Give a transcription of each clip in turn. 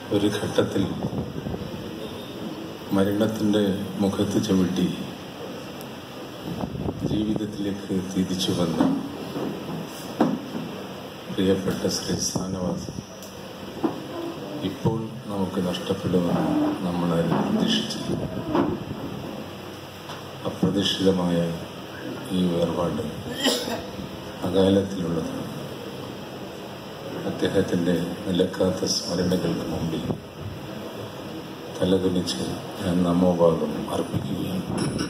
ഒരു ഘട്ടത്തിൽ മരണത്തിൻ്റെ മുഖത്ത് ചവിട്ടി ജീവിതത്തിലേക്ക് തിരിച്ചു വന്ന പ്രിയപ്പെട്ട ശ്രീ സ്ഥാനവാസി ഇപ്പോൾ നമുക്ക് നഷ്ടപ്പെടുമെന്ന് നമ്മളാരും പ്രതീക്ഷിച്ചില്ല അപ്രതീക്ഷിതമായ ഈ വേർപാട് അകാലത്തിലുള്ളതാണ് അദ്ദേഹത്തിൻ്റെ നിലക്കാത്ത സ്മരണകൾക്ക് മുമ്പിൽ തലകുനിച്ച് ഞാൻ നമോഭാഗം അർപ്പിക്കുകയാണ്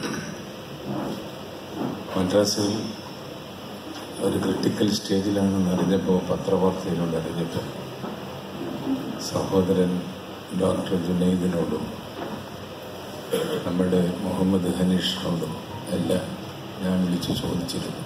മദ്രാസിൽ ഒരു ക്രിട്ടിക്കൽ സ്റ്റേജിലാണെന്ന് അറിഞ്ഞപ്പോൾ പത്രവാർത്തയിലൂടെ അറിഞ്ഞപ്പോൾ സഹോദരൻ ഡോക്ടർ ജുനൈദിനോടും നമ്മുടെ മുഹമ്മദ് ഹനീഷിനോടും എല്ലാം ഞാൻ വിളിച്ചു ചോദിച്ചിരുന്നു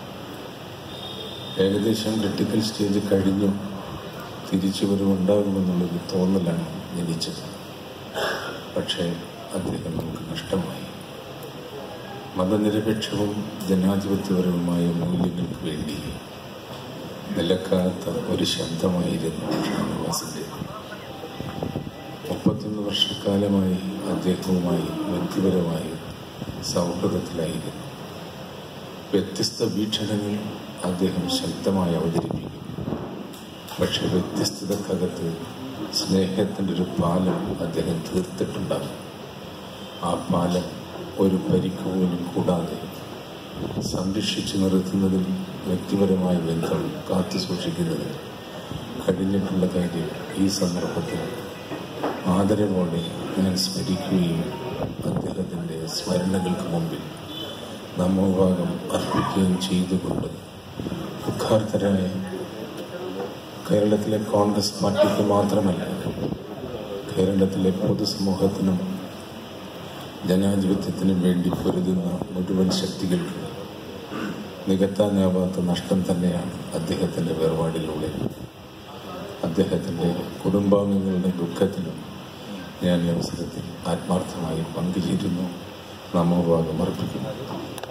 ഏകദേശം ക്രിട്ടിക്കൽ സ്റ്റേജ് കഴിഞ്ഞു തിരിച്ചു വരവുണ്ടാകുമെന്നുള്ളൊരു തോന്നലാണ് ജനിച്ചത് പക്ഷേ അദ്ദേഹം നമുക്ക് നഷ്ടമായി മതനിരപേക്ഷവും ജനാധിപത്യപരവുമായ മൂല്യങ്ങൾക്ക് വേണ്ടി നിലക്കാത്ത ഒരു ശബ്ദമായിരുന്നു ഷാനവാസിന്റെ മുപ്പത്തൊന്ന് വർഷക്കാലമായി അദ്ദേഹവുമായി വ്യക്തിപരമായി സൗഹൃദത്തിലായിരുന്നു വ്യത്യസ്ത വീക്ഷണങ്ങൾ അദ്ദേഹം ശക്തമായി അവതരിപ്പിക്കും പക്ഷെ വ്യത്യസ്തതക്കകത്ത് സ്നേഹത്തിൻ്റെ ഒരു പാലം അദ്ദേഹം തീർത്തിട്ടുണ്ടാകും ആ പാലം ഒരു പരിക്ക് പോലും കൂടാതെ സംരക്ഷിച്ചു നിർത്തുന്നതിൽ വ്യക്തിപരമായ ബന്ധം കാത്തു സൂക്ഷിക്കുന്നതിൽ കഴിഞ്ഞിട്ടുള്ള കാര്യം ഈ സന്ദർഭത്തിൽ ആദരവോടെ ഞാൻ സ്മരിക്കുകയും അദ്ദേഹത്തിൻ്റെ സ്മരണകൾക്ക് മുമ്പിൽ നമോഭാഗം അർപ്പിക്കുകയും ചെയ്തുകൊണ്ട് ദുഃഖാർത്ഥരായ കേരളത്തിലെ കോൺഗ്രസ് പാർട്ടിക്ക് മാത്രമല്ല കേരളത്തിലെ പൊതുസമൂഹത്തിനും ജനാധിപത്യത്തിനും വേണ്ടി പൊരുതുന്ന മുഴുവൻ ശക്തികൾക്കും നികത്താനാവാത്ത നഷ്ടം തന്നെയാണ് അദ്ദേഹത്തിൻ്റെ വേർപാടിലൂടെ അദ്ദേഹത്തിൻ്റെ കുടുംബാംഗങ്ങളുടെ ദുഃഖത്തിലും ഞാൻ ഈ അവസരത്തിൽ ആത്മാർത്ഥമായി പങ്കുചേരുന്നു നമോഭാഗം അർപ്പിക്കുന്നു